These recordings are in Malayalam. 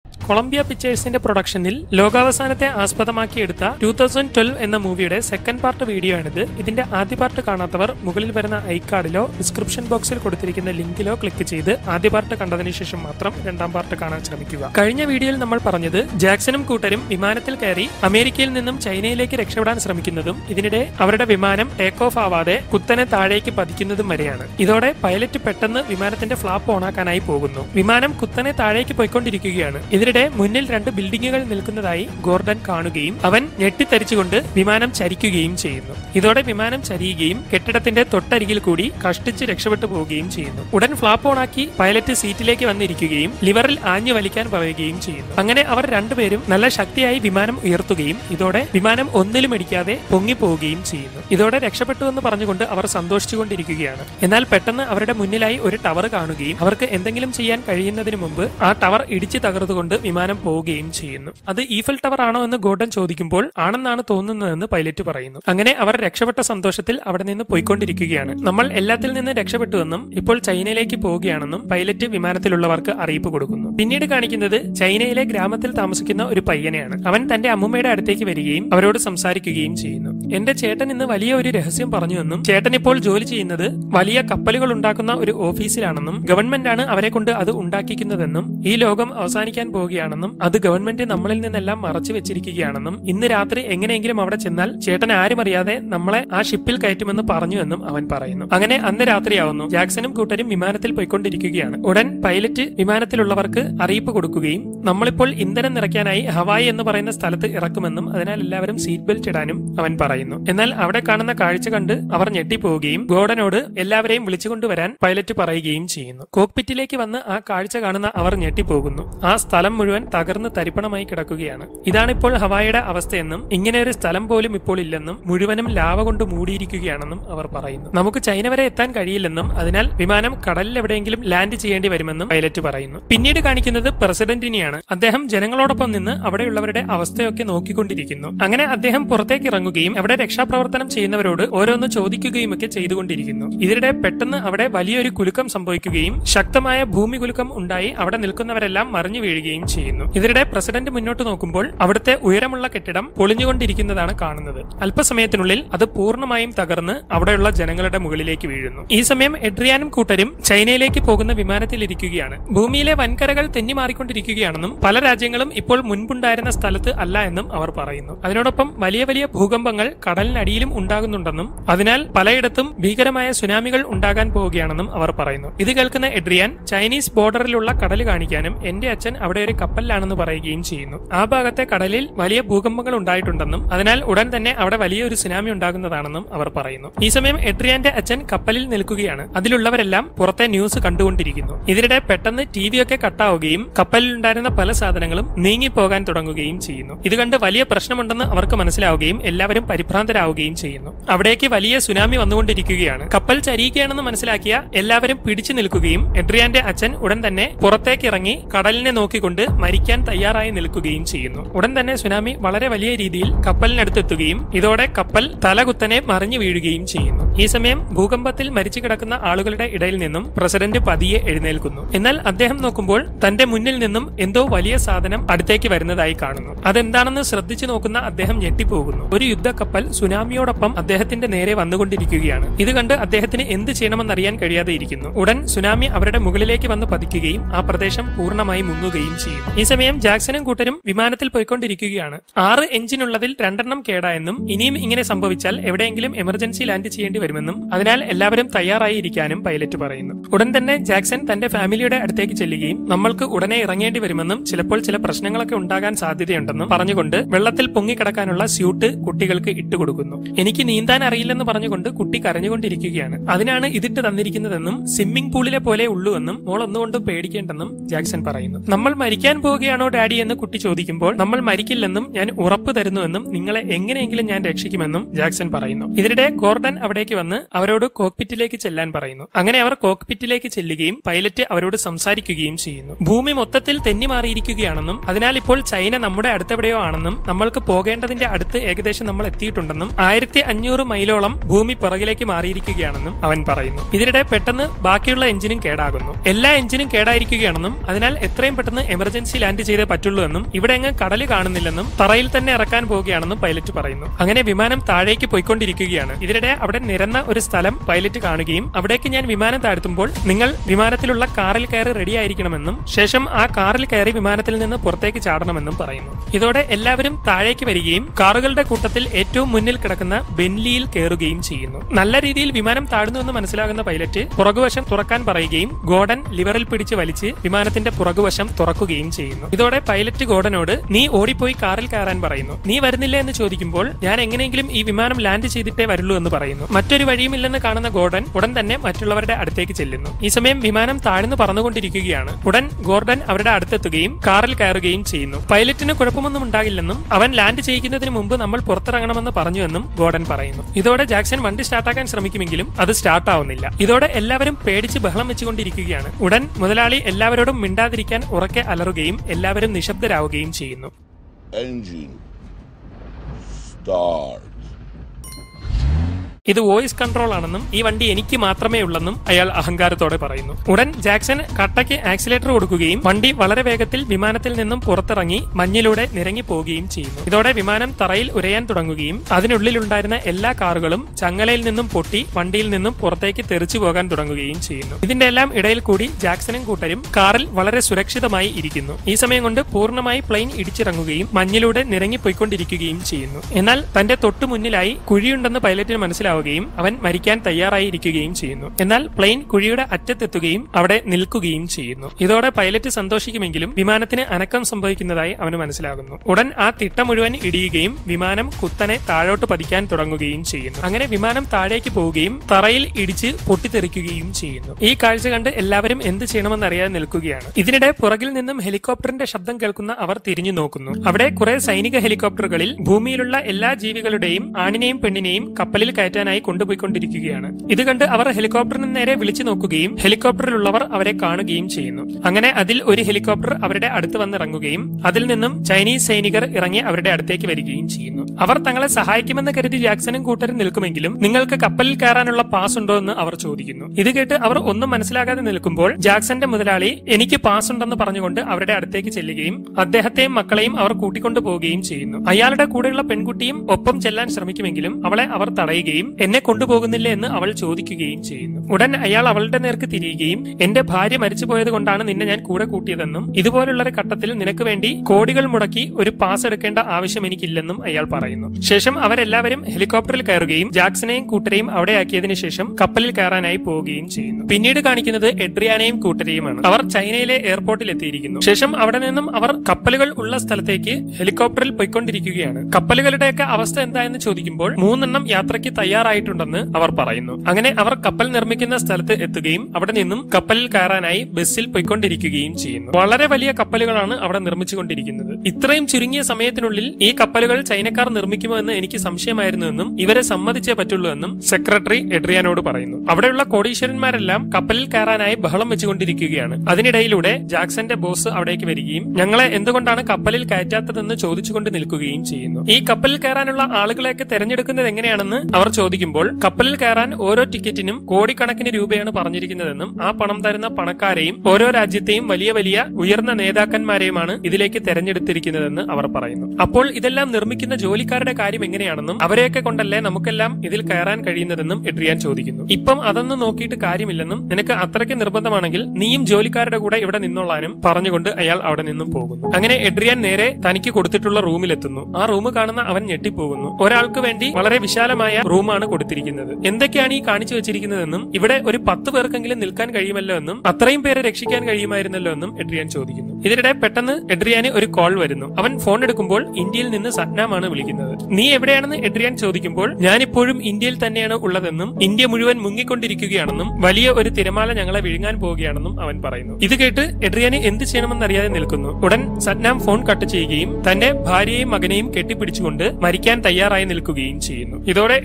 കൊളംബിയ പിക്ചേഴ്സിന്റെ പ്രൊഡക്ഷനിൽ ലോകാവസാനത്തെ ആസ്പദമാക്കിയെടുത്ത ടൂ തൗസൻഡ് ട്വൽവ് എന്ന മൂവിയുടെ സെക്കൻഡ് പാർട്ട് വീഡിയോ ആണിത് ഇതിന്റെ ആദ്യ പാർട്ട് കാണാത്തവർ മുകളിൽ വരുന്ന ഐക്കാർഡിലോ ഡിസ്ക്രിപ്ഷൻ ബോക്സിൽ കൊടുത്തിരിക്കുന്ന ലിങ്കിലോ ക്ലിക്ക് ചെയ്ത് ആദ്യ പാർട്ട് കണ്ടതിന് ശേഷം മാത്രം രണ്ടാം പാർട്ട് കാണാൻ ശ്രമിക്കുക കഴിഞ്ഞ വീഡിയോയിൽ നമ്മൾ പറഞ്ഞത് ജാക്സണും കൂട്ടരും വിമാനത്തിൽ കയറി അമേരിക്കയിൽ നിന്നും ചൈനയിലേക്ക് രക്ഷപ്പെടാൻ ശ്രമിക്കുന്നതും ഇതിനിടെ അവരുടെ വിമാനം ടേക്ക് ഓഫ് ആവാതെ കുത്തനെ താഴേക്ക് പതിക്കുന്നതും വരെയാണ് ഇതോടെ പൈലറ്റ് പെട്ടെന്ന് വിമാനത്തിന്റെ ഫ്ലാപ്പ് ഓണാക്കാനായി പോകുന്നു വിമാനം കുത്തനെ താഴേക്ക് പോയിക്കൊണ്ടിരിക്കുകയാണ് ഇതിനിടെ മുന്നിൽ രണ്ട് ബിൽഡിങ്ങുകൾ നിൽക്കുന്നതായി ഗോർഡൻ കാണുകയും അവൻ ഞെട്ടിത്തരിച്ചുകൊണ്ട് വിമാനം ചരിക്കുകയും ചെയ്യുന്നു ഇതോടെ വിമാനം ചരിയുകയും കെട്ടിടത്തിന്റെ തൊട്ടരികിൽ കൂടി കഷ്ടിച്ച് രക്ഷപ്പെട്ടു പോവുകയും ചെയ്യുന്നു ഉടൻ ഫ്ലാപ്പ് ഓണാക്കി പൈലറ്റ് സീറ്റിലേക്ക് വന്നിരിക്കുകയും ലിവറിൽ ആഞ്ഞു വലിക്കാൻ പറയുകയും ചെയ്യുന്നു അങ്ങനെ അവർ രണ്ടുപേരും നല്ല ശക്തിയായി വിമാനം ഉയർത്തുകയും ഇതോടെ വിമാനം ഒന്നിലും ഇടിക്കാതെ പൊങ്ങിപ്പോവുകയും ചെയ്യുന്നു ഇതോടെ രക്ഷപ്പെട്ടു എന്ന് പറഞ്ഞുകൊണ്ട് അവർ സന്തോഷിച്ചുകൊണ്ടിരിക്കുകയാണ് എന്നാൽ പെട്ടെന്ന് അവരുടെ മുന്നിലായി ഒരു ടവർ കാണുകയും അവർക്ക് എന്തെങ്കിലും ചെയ്യാൻ കഴിയുന്നതിന് മുമ്പ് ആ ടവർ ഇടിച്ചു തകർത്തുകൊണ്ട് വിമാനം പോവുകയും ചെയ്യുന്നു അത് ഈഫൽ ടവർ ആണോ എന്ന് ഗോഡൻ ചോദിക്കുമ്പോൾ ആണെന്നാണ് തോന്നുന്നതെന്ന് പൈലറ്റ് പറയുന്നു അങ്ങനെ അവർ രക്ഷപ്പെട്ട സന്തോഷത്തിൽ അവിടെ നിന്ന് പോയിക്കൊണ്ടിരിക്കുകയാണ് നമ്മൾ എല്ലാത്തിൽ നിന്ന് രക്ഷപ്പെട്ടുവെന്നും ഇപ്പോൾ ചൈനയിലേക്ക് പോവുകയാണെന്നും പൈലറ്റ് വിമാനത്തിലുള്ളവർക്ക് അറിയിപ്പ് കൊടുക്കുന്നു പിന്നീട് കാണിക്കുന്നത് ചൈനയിലെ ഗ്രാമത്തിൽ താമസിക്കുന്ന ഒരു പയ്യനെയാണ് അവൻ തന്റെ അമ്മുമ്മയുടെ അടുത്തേക്ക് വരികയും അവരോട് സംസാരിക്കുകയും ചെയ്യുന്നു എന്റെ ചേട്ടൻ ഇന്ന് വലിയ ഒരു രഹസ്യം പറഞ്ഞുവെന്നും ചേട്ടൻ ഇപ്പോൾ ജോലി ചെയ്യുന്നത് വലിയ കപ്പലുകൾ ഉണ്ടാക്കുന്ന ഒരു ഓഫീസിലാണെന്നും ഗവൺമെന്റ് ആണ് അവരെ കൊണ്ട് അത് ഉണ്ടാക്കിക്കുന്നതെന്നും ഈ ലോകം അവസാനിക്കാൻ പോവുകയാണെന്നും അത് ഗവൺമെന്റ് നമ്മളിൽ നിന്നെല്ലാം മറച്ചു വെച്ചിരിക്കുകയാണെന്നും ഇന്ന് രാത്രി എങ്ങനെയെങ്കിലും അവിടെ ചെന്നാൽ ചേട്ടൻ ആരും അറിയാതെ നമ്മളെ ആ ഷിപ്പിൽ കയറ്റുമെന്ന് പറഞ്ഞുവെന്നും അവൻ പറയുന്നു അങ്ങനെ അന്ന് രാത്രിയാവുന്നു ജാക്സണും കൂട്ടരും വിമാനത്തിൽ പോയിക്കൊണ്ടിരിക്കുകയാണ് ഉടൻ പൈലറ്റ് വിമാനത്തിലുള്ളവർക്ക് അറിയിപ്പ് കൊടുക്കുകയും നമ്മളിപ്പോൾ ഇന്ധനം നിറയ്ക്കാനായി ഹവായി എന്ന് പറയുന്ന സ്ഥലത്ത് ഇറക്കുമെന്നും അതിനാൽ എല്ലാവരും സീറ്റ് ബെൽറ്റ് ഇടാനും അവൻ പറയുന്നു എന്നാൽ അവിടെ കാണുന്ന കാഴ്ച കണ്ട് അവർ ഞെട്ടിപ്പോവുകയും ഗോഡനോട് എല്ലാവരെയും വിളിച്ചുകൊണ്ടുവരാൻ പൈലറ്റ് പറയുകയും ചെയ്യുന്നു കോക്പിറ്റിലേക്ക് വന്ന് ആ കാഴ്ച കാണുന്ന അവർ ഞെട്ടിപ്പോകുന്നു ആ സ്ഥലം മുഴുവൻ തകർന്ന് തരിപ്പണമായി കിടക്കുകയാണ് ഇതാണിപ്പോൾ ഹവായിയുടെ അവസ്ഥയെന്നും ഇങ്ങനെ ഒരു സ്ഥലം പോലും ഇപ്പോൾ ഇല്ലെന്നും മുഴുവനും ലാവ കൊണ്ട് മൂടിയിരിക്കുകയാണെന്നും അവർ പറയുന്നു നമുക്ക് ചൈന വരെ എത്താൻ കഴിയില്ലെന്നും അതിനാൽ വിമാനം കടലിൽ എവിടെയെങ്കിലും ലാൻഡ് ചെയ്യേണ്ടി വരുമെന്നും പൈലറ്റ് പറയുന്നു പിന്നീട് കാണിക്കുന്നത് പ്രസിഡന്റിനെയാണ് അദ്ദേഹം ജനങ്ങളോടൊപ്പം നിന്ന് അവിടെയുള്ളവരുടെ അവസ്ഥയൊക്കെ നോക്കിക്കൊണ്ടിരിക്കുന്നു അങ്ങനെ അദ്ദേഹം പുറത്തേക്ക് ഇറങ്ങുകയും അവിടെ രക്ഷാപ്രവർത്തനം ചെയ്യുന്നവരോട് ഓരോന്ന് ചോദിക്കുകയും ഒക്കെ ചെയ്തുകൊണ്ടിരിക്കുന്നു ഇതിനിടെ പെട്ടെന്ന് അവിടെ വലിയൊരു കുലുക്കം സംഭവിക്കുകയും ശക്തമായ ഭൂമി കുലുക്കം ഉണ്ടായി അവിടെ നിൽക്കുന്നവരെല്ലാം മറിഞ്ഞു വീഴുകയും ചെയ്യുന്നു ഇതിനിടെ പ്രസിഡന്റ് മുന്നോട്ട് നോക്കുമ്പോൾ അവിടുത്തെ ഉയരമുള്ള കെട്ടിടം പൊളിഞ്ഞുകൊണ്ടിരിക്കുന്നതാണ് കാണുന്നത് അല്പസമയത്തിനുള്ളിൽ അത് പൂർണ്ണമായും തകർന്ന് അവിടെയുള്ള ജനങ്ങളുടെ മുകളിലേക്ക് വീഴുന്നു ഈ സമയം എഡ്രിയാനും കൂട്ടരും ചൈനയിലേക്ക് പോകുന്ന വിമാനത്തിൽ ഇരിക്കുകയാണ് ഭൂമിയിലെ വൻകരകൾ തെന്നി മാറിക്കൊണ്ടിരിക്കുകയാണെന്നും പല രാജ്യങ്ങളും ഇപ്പോൾ മുൻപുണ്ടായിരുന്ന സ്ഥലത്ത് അല്ല എന്നും അവർ പറയുന്നു അതിനോടൊപ്പം വലിയ വലിയ ഭൂകമ്പങ്ങൾ കടലിനടിയിലും ഉണ്ടാകുന്നുണ്ടെന്നും അതിനാൽ പലയിടത്തും ഭീകരമായ സുനാമികൾ ഉണ്ടാകാൻ പോവുകയാണെന്നും അവർ പറയുന്നു ഇത് കേൾക്കുന്ന എഡ്രിയാൻ ചൈനീസ് ബോർഡറിലുള്ള കടൽ കാണിക്കാനും എന്റെ അച്ഛൻ അവിടെ ഒരു കപ്പലിലാണെന്ന് പറയുകയും ചെയ്യുന്നു ആ ഭാഗത്തെ കടലിൽ വലിയ ഭൂകമ്പങ്ങൾ ഉണ്ടായിട്ടുണ്ടെന്നും അതിനാൽ ഉടൻ തന്നെ അവിടെ വലിയൊരു സുനാമി ഉണ്ടാകുന്നതാണെന്നും അവർ പറയുന്നു ഈ സമയം എഡ്രിയാന്റെ അച്ഛൻ കപ്പലിൽ നിൽക്കുകയാണ് അതിലുള്ളവരെല്ലാം പുറത്തെ ന്യൂസ് കണ്ടുകൊണ്ടിരിക്കുന്നു ഇതിനിടെ പെട്ടെന്ന് ടി വി ഒക്കെ കട്ടാവുകയും കപ്പലിലുണ്ടായിരുന്ന പല സാധനങ്ങളും നീങ്ങിപ്പോകാൻ തുടങ്ങുകയും ചെയ്യുന്നു ഇത് കണ്ട് വലിയ പ്രശ്നമുണ്ടെന്ന് അവർക്ക് മനസ്സിലാവുകയും എല്ലാവരും പരിഭ്രാന്തരാവുകയും ചെയ്യുന്നു അവിടേക്ക് വലിയ സുനാമി വന്നുകൊണ്ടിരിക്കുകയാണ് കപ്പൽ ചരിയുകയാണെന്ന് മനസ്സിലാക്കിയ എല്ലാവരും പിടിച്ചു നിൽക്കുകയും എഡ്രിയാന്റെ അച്ഛൻ ഉടൻ തന്നെ പുറത്തേക്ക് ഇറങ്ങി കടലിനെ നോക്കിക്കൊണ്ട് മരിക്കാൻ തയ്യാറായി നിൽക്കുകയും ചെയ്യുന്നു ഉടൻ തന്നെ സുനാമി വളരെ വലിയ രീതിയിൽ കപ്പലിനടുത്തെത്തുകയും ഇതോടെ കപ്പൽ തലകുത്തനെ മറിഞ്ഞു വീഴുകയും ചെയ്യുന്നു ഈ സമയം ഭൂകമ്പത്തിൽ മരിച്ചു കിടക്കുന്ന ആളുകളുടെ ഇടയിൽ നിന്നും പ്രസിഡന്റ് പതിയെ എഴുന്നേൽക്കുന്നു എന്നാൽ അദ്ദേഹം നോക്കുമ്പോൾ തന്റെ മുന്നിൽ നിന്നും എന്തോ വലിയ സാധനം അടുത്തേക്ക് വരുന്നതായി കാണുന്നു അതെന്താണെന്ന് ശ്രദ്ധിച്ചു നോക്കുന്ന അദ്ദേഹം ഞെട്ടിപ്പോകുന്നു ഒരു യുദ്ധക്കപ്പൽ സുനാമിയോടൊപ്പം അദ്ദേഹത്തിന്റെ നേരെ വന്നുകൊണ്ടിരിക്കുകയാണ് ഇത് കണ്ട് അദ്ദേഹത്തിന് എന്ത് ചെയ്യണമെന്നറിയാൻ കഴിയാതെ ഇരിക്കുന്നു ഉടൻ സുനാമി അവരുടെ മുകളിലേക്ക് വന്ന് പതിക്കുകയും ആ പ്രദേശം പൂർണ്ണമായി മുങ്ങുകയും ചെയ്യും ഈ സമയം ജാക്സണും കൂട്ടരും വിമാനത്തിൽ പോയിക്കൊണ്ടിരിക്കുകയാണ് ആറ് എഞ്ചിനുള്ളതിൽ രണ്ടെണ്ണം കേടായെന്നും ഇനിയും ഇങ്ങനെ സംഭവിച്ചാൽ എവിടെയെങ്കിലും എമർജൻസി ലാൻഡ് ചെയ്യേണ്ടി വരുമെന്നും അതിനാൽ എല്ലാവരും തയ്യാറായി ഇരിക്കാനും പൈലറ്റ് പറയുന്നു ഉടൻ തന്നെ ജാക്സൺ തന്റെ ഫാമിലിയുടെ അടുത്തേക്ക് ചെല്ലുകയും നമ്മൾക്ക് ഉടനെ ഇറങ്ങേണ്ടി വരുമെന്നും ചിലപ്പോൾ ചില പ്രശ്നങ്ങളൊക്കെ ഉണ്ടാകാൻ സാധ്യതയുണ്ടെന്നും പറഞ്ഞുകൊണ്ട് വെള്ളത്തിൽ പൊങ്ങിക്കിടക്കാനുള്ള സ്യൂട്ട് കുട്ടികൾക്ക് ഇട്ടുകൊടുക്കുന്നു എനിക്ക് നീന്താൻ അറിയില്ലെന്ന് പറഞ്ഞുകൊണ്ട് കുട്ടി കരഞ്ഞുകൊണ്ടിരിക്കുകയാണ് അതിനാണ് ഇതിട്ട് തന്നിരിക്കുന്നതെന്നും സ്വിമ്മിംഗ് പൂളിലെ പോലെ ഉള്ളുവെന്നും മോൾ ഒന്നുകൊണ്ടും പേടിക്കേണ്ടെന്നും ജാക്സൺ പറയുന്നു നമ്മൾ മരിക്കാൻ പോവുകയാണോ ഡാഡി എന്ന് കുട്ടി ചോദിക്കുമ്പോൾ നമ്മൾ മരിക്കില്ലെന്നും ഞാൻ ഉറപ്പ് തരുന്നുവെന്നും നിങ്ങളെ എങ്ങനെയെങ്കിലും ഞാൻ രക്ഷിക്കുമെന്നും ജാക്സൺ പറയുന്നു ഇതിനിടെ ഗോർഡൻ അവിടേക്ക് വന്ന് അവരോട് കോക്പിറ്റിലേക്ക് ചെല്ലാൻ പറയുന്നു അങ്ങനെ അവർ കോക്പിറ്റിലേക്ക് ചെല്ലുകയും പൈലറ്റ് അവരോട് സംസാരിക്കുകയും ചെയ്യുന്നു ഭൂമി മൊത്തത്തിൽ തെന്നി മാറിയിരിക്കുകയാണെന്നും അതിനാൽ ഇപ്പോൾ ചൈന നമ്മുടെ അടുത്തെവിടെയോ ആണെന്നും നമ്മൾക്ക് പോകേണ്ടതിന്റെ അടുത്ത് ഏകദേശം നമ്മൾ എത്തിയിട്ടുണ്ടെന്നും ആയിരത്തി അഞ്ഞൂറ് മൈലോളം ഭൂമി പിറകിലേക്ക് മാറിയിരിക്കുകയാണെന്നും അവൻ പറയുന്നു ഇതിനിടെ പെട്ടെന്ന് ബാക്കിയുള്ള എഞ്ചിനും കേടാകുന്നു എല്ലാ എഞ്ചിനും കേടായിരിക്കുകയാണെന്നും അതിനാൽ എത്രയും പെട്ടെന്ന് എമർജൻസി ലാൻഡ് ചെയ്തേ പറ്റുള്ളൂ എന്നും ഇവിടെ അങ്ങ് കടല് കാണുന്നില്ലെന്നും തറയിൽ തന്നെ ഇറക്കാൻ പോവുകയാണെന്നും പൈലറ്റ് പറയുന്നു അങ്ങനെ വിമാനം താഴേക്ക് പോയിക്കൊണ്ടിരിക്കുകയാണ് ഇതിനിടെ അവിടെ നിരന്ന ഒരു സ്ഥലം പൈലറ്റ് കാണുകയും അവിടേക്ക് ഞാൻ വിമാനം താഴ്ത്തുമ്പോൾ നിങ്ങൾ വിമാനത്തിലുള്ള കാറിൽ കയറി റെഡി ആയിരിക്കണമെന്നും ശേഷം ആ കാറിൽ കയറി വിമാനത്തിൽ നിന്ന് പുറത്തേക്ക് ചാടണമെന്നും പറയുന്നു ഇതോടെ എല്ലാവരും താഴേക്ക് വരികയും കാറുകളുടെ കൂട്ടത്തിൽ ഏറ്റവും മുന്നിൽ കിടക്കുന്ന ബെൻലിയിൽ കയറുകയും ചെയ്യുന്നു നല്ല രീതിയിൽ വിമാനം താഴ്ന്നുവെന്ന് മനസ്സിലാകുന്ന പൈലറ്റ് പുറകുവശം തുറക്കാൻ പറയുകയും ഗോഡൻ ലിവറിൽ പിടിച്ച് വലിച്ച് വിമാനത്തിന്റെ പുറകുവശം തുറക്കുകയും ചെയ്യുന്നു ഇതോടെ പൈലറ്റ് ഗോഡനോട് നീ ഓടിപ്പോയി കാറിൽ കയറാൻ പറയുന്നു നീ വരുന്നില്ല എന്ന് ചോദിക്കുമ്പോൾ ഞാൻ എങ്ങനെയെങ്കിലും ഈ വിമാനം ലാൻഡ് ചെയ്തിട്ടേ വരുള്ളൂ എന്ന് പറയുന്നു മറ്റൊരു വഴിയുമില്ലെന്ന് കാണുന്ന ഗോർഡൻ ഉടൻ തന്നെ മറ്റുള്ളവരുടെ അടുത്തേക്ക് ചെല്ലുന്നു ഈ സമയം വിമാനം താഴ്ന്നു പറന്നുകൊണ്ടിരിക്കുകയാണ് ഉടൻ ഗോർഡൻ അവരുടെ അടുത്തെത്തുകയും കാറിൽ കയറുകയും ചെയ്യുന്നു പൈലറ്റിന് കുഴപ്പമൊന്നും ഉണ്ടാകില്ലെന്നും അവൻ ലാൻഡ് ചെയ്യിക്കുന്നതിന് മുമ്പ് നമ്മൾ പുറത്തിറങ്ങണമെന്ന് പറഞ്ഞുവെന്നും ഗോർഡൻ പറയുന്നു ഇതോടെ ജാക്സൺ വണ്ടി സ്റ്റാർട്ടാക്കാൻ ശ്രമിക്കുമെങ്കിലും അത് സ്റ്റാർട്ട് ആവുന്നില്ല ഇതോടെ എല്ലാവരും പേടിച്ച് ബഹളം വെച്ചുകൊണ്ടിരിക്കുകയാണ് ഉടൻ മുതലാളി എല്ലാവരോടും മിണ്ടാതിരിക്കാൻ ഉറക്കെ അലറുകയും എല്ലാവരും നിശബ്ദരാവുകയും ചെയ്യുന്നു Engine. Start. ഇത് വോയിസ് കൺട്രോൾ ആണെന്നും ഈ വണ്ടി എനിക്ക് മാത്രമേ ഉള്ളെന്നും അയാൾ അഹങ്കാരത്തോടെ പറയുന്നു ഉടൻ ജാക്സൺ കട്ടയ്ക്ക് ആക്സിലേറ്റർ കൊടുക്കുകയും വണ്ടി വളരെ വേഗത്തിൽ വിമാനത്തിൽ നിന്നും പുറത്തിറങ്ങി മഞ്ഞിലൂടെ നിരങ്ങി പോവുകയും ചെയ്യുന്നു ഇതോടെ വിമാനം തറയിൽ ഉരയാൻ തുടങ്ങുകയും അതിനുള്ളിലുണ്ടായിരുന്ന എല്ലാ കാറുകളും ചങ്ങലയിൽ നിന്നും പൊട്ടി വണ്ടിയിൽ നിന്നും പുറത്തേക്ക് തെറിച്ചു പോകാൻ തുടങ്ങുകയും ചെയ്യുന്നു ഇതിന്റെ എല്ലാം ഇടയിൽ കൂടി ജാക്സണും കൂട്ടരും കാറിൽ വളരെ സുരക്ഷിതമായി ഇരിക്കുന്നു ഈ സമയം കൊണ്ട് പൂർണ്ണമായി പ്ലെയിൻ ഇടിച്ചിറങ്ങുകയും മഞ്ഞിലൂടെ നിരങ്ങിപ്പോയിക്കൊണ്ടിരിക്കുകയും ചെയ്യുന്നു എന്നാൽ തന്റെ തൊട്ടു മുന്നിലായി കുഴിയുണ്ടെന്ന് പൈലറ്റിന് മനസ്സിലാവുകയും അവൻ മരിക്കാൻ തയ്യാറായിരിക്കുകയും ചെയ്യുന്നു എന്നാൽ പ്ലെയിൻ കുഴിയുടെ അറ്റത്തെത്തുകയും അവിടെ നിൽക്കുകയും ചെയ്യുന്നു ഇതോടെ പൈലറ്റ് സന്തോഷിക്കുമെങ്കിലും വിമാനത്തിന് അനക്കം സംഭവിക്കുന്നതായി അവന് മനസ്സിലാകുന്നു ഉടൻ ആ തിട്ട മുഴുവൻ ഇടിയുകയും വിമാനം കുത്തനെ താഴോട്ട് പതിക്കാൻ തുടങ്ങുകയും ചെയ്യുന്നു അങ്ങനെ വിമാനം താഴേക്ക് പോവുകയും തറയിൽ ഇടിച്ച് പൊട്ടിത്തെറിക്കുകയും ചെയ്യുന്നു ഈ കാഴ്ച കണ്ട് എല്ലാവരും എന്ത് ചെയ്യണമെന്നറിയാതെ നിൽക്കുകയാണ് ഇതിനിടെ പുറകിൽ നിന്നും ഹെലികോപ്റ്ററിന്റെ ശബ്ദം കേൾക്കുന്ന അവർ തിരിഞ്ഞു നോക്കുന്നു അവിടെ കുറെ സൈനിക ഹെലികോപ്റ്ററുകളിൽ ഭൂമിയിലുള്ള എല്ലാ ജീവികളുടെയും ആണിനെയും പെണ്ണിനെയും കപ്പലിൽ കയറ്റാനായി കൊണ്ടുപോയിക്കൊണ്ടിരിക്കുകയാണ് ഇത് കണ്ട് അവർ ഹെലികോപ്റ്ററിന് നേരെ വിളിച്ചു നോക്കുകയും ഹെലികോപ്റ്ററിലുള്ളവർ അവരെ കാണുകയും ചെയ്യുന്നു അങ്ങനെ അതിൽ ഒരു ഹെലികോപ്റ്റർ അവരുടെ അടുത്ത് വന്നിറങ്ങുകയും അതിൽ നിന്നും ചൈനീസ് സൈനികർ ഇറങ്ങി അവരുടെ അടുത്തേക്ക് വരികയും ചെയ്യുന്നു അവർ തങ്ങളെ സഹായിക്കുമെന്ന് കരുതി ജാക്സണും കൂട്ടരും നിൽക്കുമെങ്കിലും നിങ്ങൾക്ക് കപ്പലിൽ കയറാനുള്ള പാസ് ഉണ്ടോ എന്ന് അവർ ചോദിക്കുന്നു ഇത് കേട്ട് അവർ ഒന്നും മനസ്സിലാകാതെ നിൽക്കുമ്പോൾ ജാക്സന്റെ മുതലാളി എനിക്ക് പാസ് ഉണ്ടെന്ന് പറഞ്ഞുകൊണ്ട് അവരുടെ അടുത്തേക്ക് ചെല്ലുകയും അദ്ദേഹത്തെയും മക്കളെയും അവർ കൂട്ടിക്കൊണ്ടു പോവുകയും ചെയ്യുന്നു അയാളുടെ കൂടെയുള്ള പെൺകുട്ടിയും ഒപ്പം ചെല്ലാൻ ശ്രമിക്കുമെങ്കിലും അവളെ അവർ തടയുകയും എന്നെ കൊണ്ടുപോകുന്നില്ല എന്ന് അവൾ ചോദിക്കുകയും ചെയ്യുന്നു ഉടൻ അയാൾ അവളുടെ നേർക്ക് തിരിയുകയും എന്റെ ഭാര്യ മരിച്ചുപോയത് കൊണ്ടാണ് നിന്നെ ഞാൻ കൂടെ കൂട്ടിയതെന്നും ഇതുപോലുള്ള ഒരു ഘട്ടത്തിൽ നിനക്ക് വേണ്ടി കോടികൾ മുടക്കി ഒരു പാസ് എടുക്കേണ്ട ആവശ്യം എനിക്കില്ലെന്നും അയാൾ പറയുന്നു ശേഷം അവരെല്ലാവരും ഹെലികോപ്റ്ററിൽ കയറുകയും ജാക്സനെയും കൂട്ടരെയും അവിടെയാക്കിയതിനു ശേഷം കപ്പലിൽ കയറാനായി പോവുകയും ചെയ്യുന്നു പിന്നീട് കാണിക്കുന്നത് എഡ്രിയാനെയും കൂട്ടരെയുമാണ് അവർ ചൈനയിലെ എയർപോർട്ടിൽ എത്തിയിരിക്കുന്നു ശേഷം അവിടെ നിന്നും അവർ കപ്പലുകൾ ഉള്ള സ്ഥലത്തേക്ക് ഹെലികോപ്റ്ററിൽ പോയിക്കൊണ്ടിരിക്കുകയാണ് കപ്പലുകളുടെയൊക്കെ അവസ്ഥ എന്താ എന്ന് ചോദിക്കുമ്പോൾ മൂന്നെണ്ണം യാത്രയ്ക്ക് തയ്യാറായിട്ടുണ്ടെന്ന് അവർ പറയുന്നു അങ്ങനെ അവർ കപ്പൽ നിർമ്മിക്കുന്ന സ്ഥലത്ത് എത്തുകയും അവിടെ നിന്നും കപ്പലിൽ കയറാനായി ബസ്സിൽ പോയിക്കൊണ്ടിരിക്കുകയും ചെയ്യുന്നു വളരെ വലിയ കപ്പലുകളാണ് അവിടെ നിർമ്മിച്ചുകൊണ്ടിരിക്കുന്നത് ഇത്രയും ചുരുങ്ങിയ സമയത്തിനുള്ളിൽ ഈ കപ്പലുകൾ ചൈനക്കാർ നിർമ്മിക്കുമോ എന്ന് എനിക്ക് സംശയമായിരുന്നുവെന്നും ഇവരെ സമ്മതിച്ചേ പറ്റുള്ളൂ എന്നും സെക്രട്ടറി എഡ്രിയാനോട് പറയുന്നു അവിടെയുള്ള കോടീശ്വരന്മാരെല്ലാം കപ്പലിൽ കയറാനായി ബഹളം വെച്ചുകൊണ്ടിരിക്കുകയാണ് അതിനിടയിലൂടെ ജാക്സന്റെ ബോസ് അവിടേക്ക് വരികയും ഞങ്ങളെ എന്തുകൊണ്ടാണ് കപ്പലിൽ കയറ്റാത്തതെന്ന് ചോദിച്ചുകൊണ്ട് നിൽക്കുകയും ചെയ്യുന്നു ഈ കപ്പലിൽ കയറാനുള്ള ആളുകളെയൊക്കെ തെരഞ്ഞെടുക്കുന്നത് എങ്ങനെയാണെന്ന് അവർ ചോദിക്കുമ്പോൾ കപ്പലിൽ കയറാൻ ഓരോ ടിക്കറ്റിനും കോടിക്കണക്കിന് രൂപയാണ് പറഞ്ഞിരിക്കുന്നതെന്നും ആ പണം തരുന്ന പണക്കാരെയും ഓരോ രാജ്യത്തെയും വലിയ വലിയ ഉയർന്ന നേതാക്കന്മാരെയുമാണ് ഇതിലേക്ക് തെരഞ്ഞെടുത്തിരിക്കുന്നതെന്ന് അവർ പറയുന്നു അപ്പോൾ ഇതെല്ലാം നിർമ്മിക്കുന്ന ജോലിക്കാരുടെ കാര്യം എങ്ങനെയാണെന്നും അവരെയൊക്കെ കൊണ്ടല്ലേ നമുക്കെല്ലാം ഇതിൽ കയറാൻ കഴിയുന്നതെന്നും എഡ്രിയാൻ ചോദിക്കുന്നു ഇപ്പം അതൊന്നും നോക്കിയിട്ട് കാര്യമില്ലെന്നും നിനക്ക് അത്രയ്ക്ക് നിർബന്ധമാണെങ്കിൽ നീയും ജോലിക്കാരുടെ കൂടെ ഇവിടെ നിന്നോളാനും പറഞ്ഞുകൊണ്ട് അയാൾ അവിടെ നിന്നും പോകുന്നു അങ്ങനെ എഡ്രിയാൻ നേരെ തനിക്ക് കൊടുത്തിട്ടുള്ള റൂമിലെത്തുന്നു ആ റൂം കാണുന്ന അവൻ ഞെട്ടിപ്പോകുന്നു ഒരാൾക്ക് വേണ്ടി വളരെ വിശാലമായ റൂമാണ് കൊടുത്തിരിക്കുന്നത് എന്തൊക്കെയാണ് ഈ കാണിച്ചു വെച്ചിരിക്കുന്നതെന്നും ഇവിടെ ഒരു പത്ത് പേർക്കെങ്കിലും നിൽക്കാൻ കഴിയുമല്ലോ എന്നും അത്രയും പേരെ രക്ഷിക്കാൻ കഴിയുമായിരുന്നല്ലോ എന്നും എഡ്രിയാൻ ചോദിക്കുന്നു ഇതിനിടെ പെട്ടെന്ന് എഡ്രിയാന് ഒരു കോൾ വരുന്നു അവൻ ഫോൺ എടുക്കുമ്പോൾ ഇന്ത്യയിൽ നിന്ന് സറ്റ്നാമാണ് വിളിക്കുന്നത് നീ എവിടെയാണെന്ന് എഡ്രിയാൻ ചോദിക്കുമ്പോൾ ഞാനിപ്പോഴും ഇന്ത്യയിൽ തന്നെയാണ് ഉള്ളതെന്നും ഇന്ത്യ മുഴുവൻ മുങ്ങിക്കൊണ്ടിരിക്കുകയാണെന്നും വലിയ ഒരു തിരമാല ഞങ്ങളെ വിഴുങ്ങാൻ പോവുകയാണെന്നും അവൻ പറയുന്നു ഇത് കേട്ട് എഡ്രിയാന് എന്ത് ചെയ്യണമെന്നറിയാതെ നിൽക്കുന്നു ഉടൻ സറ്റ്നാം ഫോൺ കട്ട് ചെയ്യുകയും തന്റെ ഭാര്യയെയും മകനെയും കെട്ടിപ്പിടിച്ചുകൊണ്ട് മരിക്കാൻ തയ്യാറായി നിൽക്കുകയും ചെയ്യുന്നു ഇതോടെ എഡ്രിയാന്